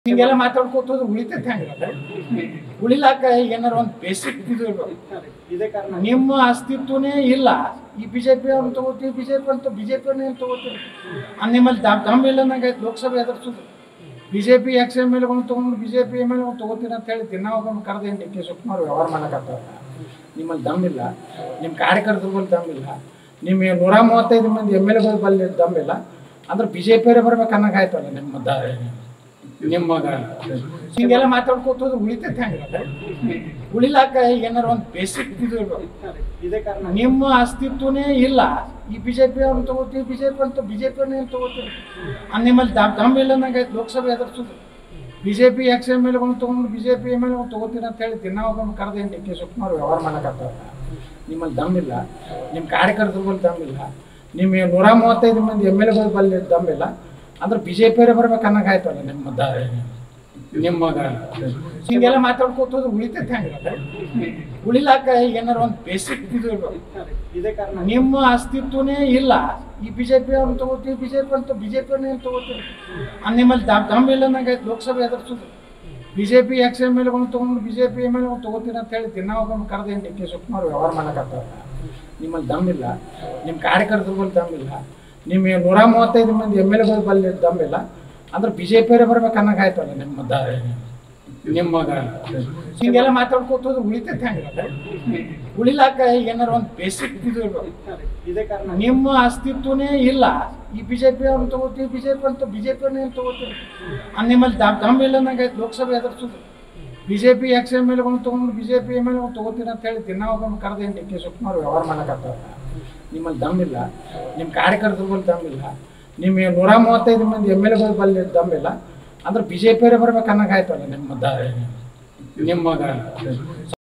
ಹಿಂಗೆಲ್ಲ ಮಾತಾಡ್ಕೋತ ಹೋದ್ರೆ ಉಳಿತೈತೆ ಹೆಂಗ್ರದ ಉಳಿಲಾಕ ಏನಾರ ಒಂದು ಬೇಸಿಕ್ ಇದು ಇರ್ಬೇಕು. ಇದೇ ಕಾರಣ ನಿಮ್ಮ ಅಸ್ತಿತ್ವನೇ ಇಲ್ಲ ಈ ಬಿಜೆಪಿ ಅವ್ರನ್ನ ತಗೋತೀವಿ ಬಿಜೆಪಿ ಅಂತ ಬಿಜೆಪಿ ಏನು ತಗೋತೀವಿ ಅದ್ ನಿಮ್ಮಲ್ಲಿ ದಮ್ ದಮ್ ಇಲ್ಲ ನಂಗೆ ಲೋಕಸಭೆ ಎದುರಿಸೋದು ಬಿಜೆಪಿ ಎಕ್ಸ್ ಎಮ್ ಎಲ್ಗಳನ್ನ ತೊಗೊಂಡು ಬಿಜೆಪಿ ಎಮ್ ಎಲ್ ತಗೋತೀನಿ ಅಂತ ಹೇಳಿ ದಿನ ಒಬ್ಬನು ಕರೆದು ಏನು ಡಿ ಕೆ ಶಿವಕುಮಾರ್ ವ್ಯವಹಾರ ಮಾಡಕತ್ತಾರ ನಿಮ್ಮಲ್ಲಿ ದಮ್ ಇಲ್ಲ ನಿಮ್ಮ ಕಾರ್ಯಕರ್ತರ ಬಳಿ ದಮ್ ಇಲ್ಲ ನಿಮ್ಮ ನೂರ ಮೂವತ್ತೈದು ಮಂದಿ ಎಮ್ ಎಲ್ ಗಳ ಬಳಿ ದಮ್ ಇಲ್ಲ ಅಂದ್ರೆ ಬಿ ಜೆ ಪಿಯವರೇ ಬರ್ಬೇಕು ಅನ್ನಂಗಾಯ್ತಲ್ಲ ನಿಮ್ಮ ದ ನಿಮ್ಮ ಹಿಂಗೆಲ್ಲ ಮಾತಾಡ್ಕೋತ ಹೋದ್ರೆ ಉಳಿತೈತೆ ಹೆಂಗ್ರದ ಉಳಿಲಾಕ ಏನಾರ ಒಂದು ಬೇಸಿಕ್ ಇದು ಇರ್ಬೇಕು. ಇದೇ ಕಾರಣ ನಿಮ್ಮ ಅಸ್ತಿತ್ವನೇ ಇಲ್ಲ ಈ ಬಿಜೆಪಿ ಅವ್ರನ್ನ ತಗೋತೀವಿ ಬಿಜೆಪಿ ಅಂತ ಬಿಜೆಪಿ ಏನು ತಗೋತೀವಿ ಅದ್ ನಿಮ್ಮಲ್ಲಿ ದಮ್ ದಮ್ ಇಲ್ಲ ನಂಗೆ ಲೋಕಸಭೆ ಎದುರಿಸೋದು ಬಿಜೆಪಿ ಎಕ್ಸ್ ಎಮ್ ಎಲ್ಗಳನ್ನ ತೊಗೊಂಡು ಬಿಜೆಪಿ ಎಮ್ ಎಲ್ ತಗೋತೀನಿ ಅಂತ ಹೇಳಿ ದಿನ ಒಬ್ಬನು ಕರೆದು ಏನು ಡಿ ಕೆ ಶಿವಕುಮಾರ್ ವ್ಯವಹಾರ ಮಾಡಕತ್ತಾರ ನಿಮ್ಮಲ್ಲಿ ದಮ್ ಇಲ್ಲ ನಿಮ್ಮ ಕಾರ್ಯಕರ್ತರ ಬಳಿ ದಮ್ ಇಲ್ಲ ನಿಮ್ಮ ನೂರ ಮೂವತ್ತೈದು ಮಂದಿ ಎಮ್ ಎಲ್ ಗಳ ಬಳಿ ದಮ್ ಇಲ್ಲ ಅಂದ್ರೆ ಬಿ ಜೆ ಪಿಯವರೇ ಬರ್ಬೇಕು ಅನ್ನಂಗಾಯ್ತಲ್ಲ ನಿಮ್ಮ ದ ನಿಮ್ಮ ಹಿಂಗೆಲ್ಲ ಮಾತಾಡ್ಕೋತ ಹೋದ್ರೆ ಉಳಿತೈತೆ ಹೆಂಗ್ರದ ಉಳಿಲಾಕ ಏನಾರ ಒಂದು ಬೇಸಿಕ್ ಇದು ಇರ್ಬೇಕು. ಇದೇ ಕಾರಣ ನಿಮ್ಮ ಅಸ್ತಿತ್ವನೇ ಇಲ್ಲ ಈ ಬಿಜೆಪಿ ಅವ್ರನ್ನ ತಗೋತೀವಿ ಬಿಜೆಪಿ ಅಂತ ಬಿಜೆಪಿ ಏನು ತಗೋತೀವಿ ಅದ್ ನಿಮ್ಮಲ್ಲಿ ದಮ್ ದಮ್ ಇಲ್ಲ ನಂಗೆ ಲೋಕಸಭೆ ಎದುರಿಸೋದು ಬಿಜೆಪಿ ಎಕ್ಸ್ ಎಮ್ ಎಲ್ಗಳನ್ನ ತೊಗೊಂಡು ಬಿಜೆಪಿ ಎಮ್ ಎಲ್ ತಗೋತೀನಿ ಅಂತ ಹೇಳಿ ದಿನ ಒಬ್ಬನು ಕರೆದು ಏನು ಡಿ ಕೆ ಶಿವಕುಮಾರ್ ವ್ಯವಹಾರ ಮಾಡಕತ್ತಾರ ನಿಮ್ಮಲ್ಲಿ ದಮ್ ಇಲ್ಲ ನಿಮ್ಮ ಕಾರ್ಯಕರ್ತರ ಬಳಿ ದಮ್ ಇಲ್ಲ ನಿಮ್ಮ ನೂರ ಮೂವತ್ತೈದು ಮಂದಿ ಎಮ್ ಎಲ್ ಗಳ ಬಳಿ ದಮ್ ಇಲ್ಲ ಅಂದ್ರೆ ಬಿ ಜೆ ಪಿಯವರೇ ಬರ್ಬೇಕು ಅನ್ನಂಗಾಯ್ತಲ್ಲ ನಿಮ್ಮ ದ ನಿಮ್ಮ ಹಿಂಗೆಲ್ಲ ಮಾತಾಡ್ಕೋತ ಹೋದ್ರೆ ಉಳಿತೈತೆ ಹೆಂಗ್ರದ ಉಳಿಲಾಕ ಏನಾರ ಒಂದು ಬೇಸಿಕ್ ಇದು ಇರ್ಬೇಕು. ಇದೇ ಕಾರಣ ನಿಮ್ಮ ಅಸ್ತಿತ್ವನೇ ಇಲ್ಲ ಈ ಬಿಜೆಪಿ ಅವ್ರನ್ನ ತಗೋತೀವಿ ಬಿಜೆಪಿ ಅಂತ ಬಿಜೆಪಿ ಏನು ತಗೋತೀವಿ ಅದ್ ನಿಮ್ಮಲ್ಲಿ ದಮ್ ದಮ್ ಇಲ್ಲ ನಂಗೆ ಲೋಕಸಭೆ ಎದುರಿಸೋದು ಬಿಜೆಪಿ ಎಕ್ಸ್ ಎಮ್ ಎಲ್ಗಳನ್ನ ತೊಗೊಂಡು ಬಿಜೆಪಿ ಎಮ್ ಎಲ್ ತಗೋತೀನಿ ಅಂತ ಹೇಳಿ ದಿನ ಒಬ್ಬನು ಕರೆದು ಏನು ಡಿ ಕೆ ಶಿವಕುಮಾರ್ ವ್ಯವಹಾರ ಮಾಡಕತ್ತಾರ ನಿಮ್ಮಲ್ಲಿ ದಮ್ ಇಲ್ಲ ನಿಮ್ಮ ಕಾರ್ಯಕರ್ತರ ಬಳಿ ದಮ್ ಇಲ್ಲ ನಿಮ್ಮ ನೂರ ಮೂವತ್ತೈದು ಮಂದಿ ಎಮ್ ಎಲ್ ಗಳ ಬಳಿ ದಮ್ ಇಲ್ಲ ಅಂದ್ರೆ ಬಿ ಜೆ ಪಿಯವರೇ ಬರ್ಬೇಕು ಅನ್ನಂಗಾಯ್ತಲ್ಲ ನಿಮ್ಮ ದ ನಿಮ್ಮ